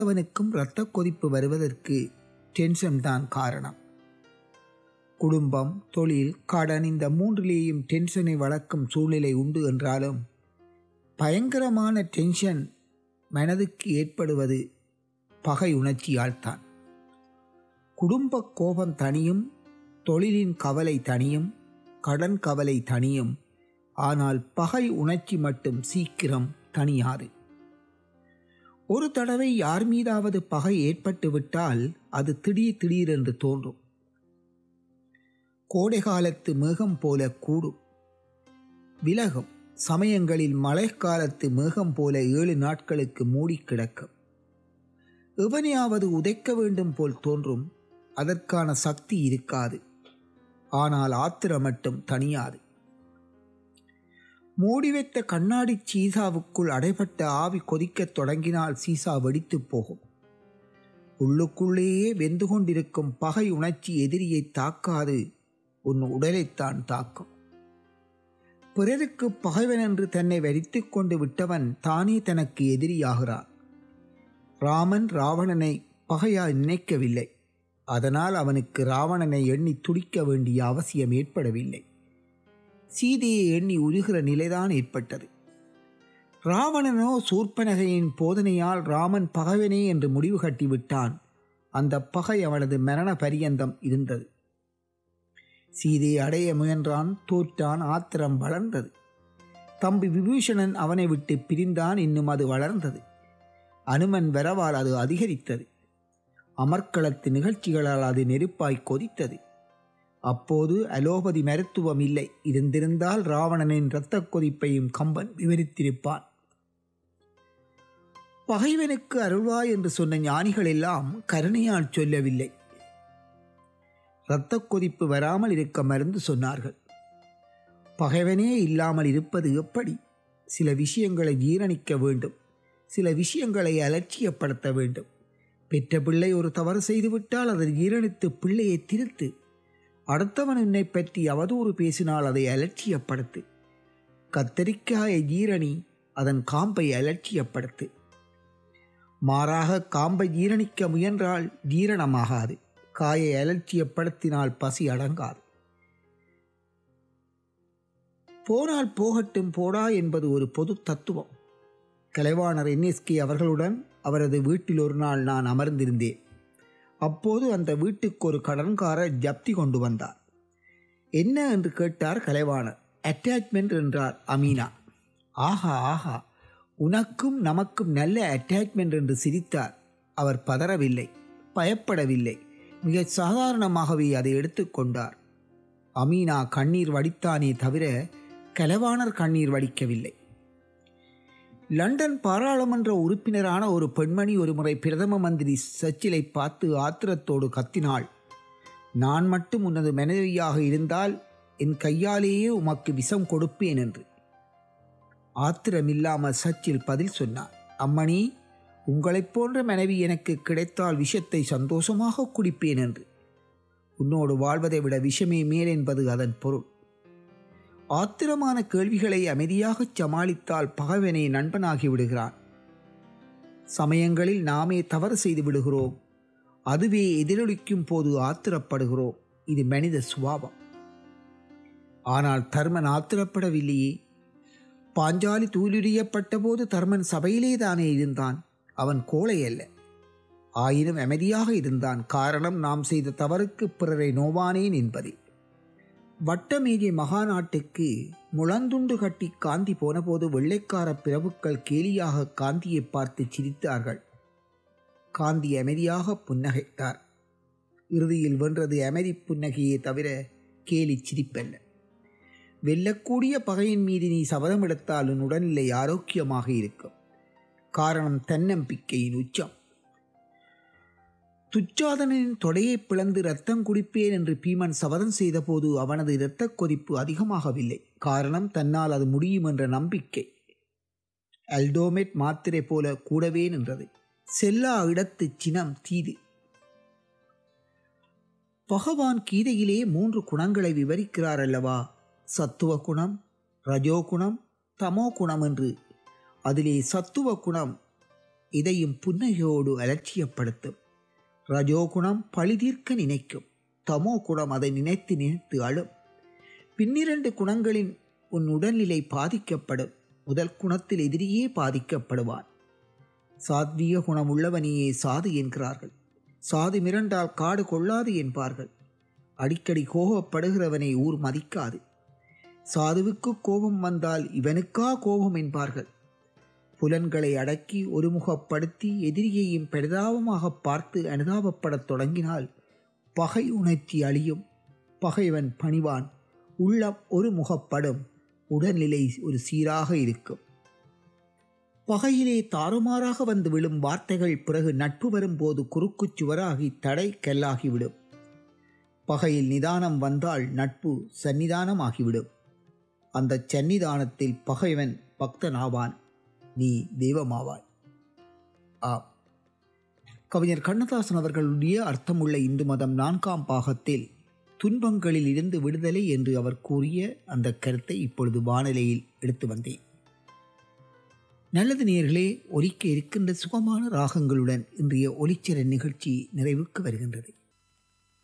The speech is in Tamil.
அவனுக்கும் இரத்த கொதிப்பு வருவதற்கு டென்ஷன் தான் காரணம் குடும்பம் தொழில் கடன் இந்த மூன்றிலேயும் டென்ஷனை வளர்க்கும் சூழ்நிலை உண்டு என்றாலும் பயங்கரமான டென்ஷன் மனதுக்கு ஏற்படுவது பகை உணர்ச்சியால் தான் குடும்ப கோபம் தனியும் தொழிலின் கவலை தனியும் கடன் கவலை தனியும் ஆனால் பகை உணர்ச்சி மட்டும் சீக்கிரம் தனியாது ஒரு தடவை யார் மீதாவது பகை ஏற்பட்டு விட்டால் அது திடீர் திடீரென்று தோன்றும் கோடை காலத்து மேகம் போல கூடும் விலகும் சமயங்களில் மழைக்காலத்து மேகம் போல ஏழு நாட்களுக்கு மூடி கிடக்கும் எவனையாவது உதைக்க வேண்டும் போல் தோன்றும் அதற்கான சக்தி இருக்காது ஆனால் ஆத்திரம் மட்டும் தனியாது மூடி வைத்த கண்ணாடி சீசாவுக்குள் அடைபட்ட ஆவி கொதிக்கத் தொடங்கினால் சீசா வெடித்து போகும் உள்ளுக்குள்ளேயே வெந்து கொண்டிருக்கும் பகை உணர்ச்சி எதிரியை தாக்காது உன் உடலைத்தான் தாக்கும் பிறருக்கு பகைவன் என்று தன்னை வரித்துக் கொண்டு விட்டவன் தானே தனக்கு எதிரியாகிறான் ராமன் ராவணனை பகையாய் நினைக்கவில்லை அதனால் அவனுக்கு ராவணனை எண்ணி துடிக்க வேண்டிய அவசியம் ஏற்படவில்லை சீதையை எண்ணி உருகிற நிலைதான் ஏற்பட்டது ராவணனோ சூர்பனகையின் போதனையால் ராமன் பகைவனே என்று முடிவு கட்டிவிட்டான் அந்த பகை அவனது மரண பரியந்தம் இருந்தது சீதையை அடைய முயன்றான் தோற்றான் ஆத்திரம் வளர்ந்தது தம்பி விபூஷணன் அவனை விட்டு பிரிந்தான் இன்னும் அது வளர்ந்தது அனுமன் வரவால் அது அதிகரித்தது அமர்க்களத்து நிகழ்ச்சிகளால் அது நெருப்பாய் கொதித்தது அப்போது அலோபதி மருத்துவம் இல்லை இருந்திருந்தால் ராவணனின் இரத்த கொதிப்பையும் கம்பன் விவரித்திருப்பான் பகைவனுக்கு அருள்வாய் என்று சொன்ன ஞானிகள் எல்லாம் கருணையால் சொல்லவில்லை இரத்த கொதிப்பு வராமல் இருக்க மருந்து சொன்னார்கள் பகைவனே இல்லாமல் இருப்பது எப்படி சில விஷயங்களை ஜீரணிக்க வேண்டும் சில விஷயங்களை அலட்சியப்படுத்த வேண்டும் பெற்ற பிள்ளை ஒரு தவறு செய்துவிட்டால் அதை ஜீரணித்து பிள்ளையை திருத்து அடுத்தவன் உன்னை பற்றி அவதூறு பேசினால் அதை அலட்சியப்படுத்து கத்தரிக்காயை ஜீரணி அதன் காம்பை அலட்சியப்படுத்து மாறாக காம்பை ஜீரணிக்க முயன்றால் ஜீரணமாகாது காயை அலட்சியப்படுத்தினால் பசி அடங்காது போனால் போகட்டும் போடா என்பது ஒரு பொது தத்துவம் கலைவாணர் என்எஸ்கே அவர்களுடன் அவரது வீட்டில் ஒரு நாள் நான் அமர்ந்திருந்தேன் அப்போது அந்த வீட்டுக்கு ஒரு கடன்காரர் ஜப்தி கொண்டு வந்தார் என்ன என்று கேட்டார் கலைவாணர் அட்டாச்மெண்ட் என்றார் அமீனா ஆஹா ஆஹா உனக்கும் நமக்கும் நல்ல அட்டாச்மெண்ட் என்று சிரித்தார் அவர் பதறவில்லை பயப்படவில்லை மிக சாதாரணமாகவே அதை எடுத்துக்கொண்டார் அமீனா கண்ணீர் வடித்தானே தவிர கலவாணர் கண்ணீர் வடிக்கவில்லை லண்டன் பாராளுமன்ற உறுப்பினரான ஒரு பெண்மணி ஒருமுறை பிரதம மந்திரி சச்சிலை பார்த்து ஆத்திரத்தோடு கத்தினாள் நான் மட்டும் உனது மனைவியாக இருந்தால் என் கையாலேயே உமக்கு விஷம் கொடுப்பேன் என்று ஆத்திரமில்லாமல் சச்சில் பதில் சொன்னார் அம்மணி உங்களைப் போன்ற மனைவி எனக்கு கிடைத்தால் விஷத்தை சந்தோஷமாக குடிப்பேன் என்று உன்னோடு வாழ்வதை விட விஷமே மேல் என்பது அதன் பொருள் ஆத்திரமான கேள்விகளை அமைதியாகச் சமாளித்தால் பகைவனை நண்பனாகி விடுகிறான் சமயங்களில் நாமே தவறு செய்து விடுகிறோம் அதுவே எதிரொலிக்கும் போது ஆத்திரப்படுகிறோம் இது மனித சுபாவம் ஆனால் தர்மன் ஆத்திரப்படவில்லையே பாஞ்சாலி தூளுரியப்பட்ட போது தர்மன் சபையிலே தானே இருந்தான் அவன் கோழை அல்ல ஆயினும் அமைதியாக இருந்தான் காரணம் நாம் செய்த தவறுக்கு பிறரை நோவானேன் என்பதே வட்டமேஜை மகாநாட்டுக்கு முழந்துண்டு கட்டி காந்தி போனபோது வெள்ளைக்கார பிரபுக்கள் கேலியாக காந்தியை பார்த்து சிரித்தார்கள் காந்தி அமைதியாக புன்னகைத்தார் இறுதியில் வென்றது அமைதி புன்னகையே தவிர கேலி சிரிப்பல்ல வெல்லக்கூடிய பகையின் மீது நீ சபதம் எடுத்தால் உன் உடல்நிலை ஆரோக்கியமாக இருக்கும் காரணம் தன்னம்பிக்கையின் உச்சம் துச்சாதனின் தொடையை பிளந்து ரத்தம் குடிப்பேன் என்று பீமன் சபதம் செய்தபோது அவனது இரத்தக் கொதிப்பு அதிகமாகவில்லை காரணம் தன்னால் அது முடியும் என்ற நம்பிக்கை அல்டோமெட் மாத்திரை போல கூடவே நின்றது செல்லா இடத்து சினம் தீது பகவான் கீதையிலே மூன்று குணங்களை விவரிக்கிறார் அல்லவா சத்துவ குணம் ரஜோ குணம் தமோ குணம் என்று அதிலே சத்துவ குணம் இதையும் புன்னகையோடு அலட்சியப்படுத்தும் ரஜோகுணம் பழிதீர்க்க நினைக்கும் தமோ குணம் அதை நினைத்து நினைத்து அழும் பின்னிரண்டு குணங்களின் உன் உடல்நிலை பாதிக்கப்படும் முதல் குணத்தில் எதிரியே பாதிக்கப்படுவான் சாத்வீக குணம் உள்ளவனையே சாது என்கிறார்கள் சாது மிரண்டால் காடு கொள்ளாது என்பார்கள் அடிக்கடி கோபப்படுகிறவனை ஊர் மதிக்காது சாதுவுக்கு கோபம் வந்தால் இவனுக்கா கோபம் என்பார்கள் புலன்களை அடக்கி ஒருமுகப்படுத்தி எதிரியையும் பரிதாபமாக பார்த்து அனுதாபப்படத் தொடங்கினால் பகை உணர்ச்சி அழியும் பகைவன் பணிவான் உள்ளம் ஒரு முகப்படும் உடல்நிலை ஒரு சீராக இருக்கும் பகையிலே தாறுமாறாக வந்து விழும் வார்த்தைகள் பிறகு நட்பு வரும்போது குறுக்குச் சுவராகி தடை கல்லாகிவிடும் பகையில் நிதானம் வந்தால் நட்பு சன்னிதானமாகிவிடும் அந்த சன்னிதானத்தில் பகைவன் பக்தனாவான் நீ தெய்வமாவாய் ஆம் கவிஞர் கண்ணதாசன் அவர்களுடைய அர்த்தமுள்ள இந்து மதம் நான்காம் பாகத்தில் துன்பங்களில் இருந்து விடுதலை என்று அவர் கூறிய அந்த கருத்தை இப்பொழுது வானிலையில் எடுத்து வந்தேன் நல்லது நேர்களே ஒலிக்க இருக்கின்ற சுகமான ராகங்களுடன் இன்றைய ஒலிச்சிற நிகழ்ச்சி நிறைவுக்கு வருகின்றது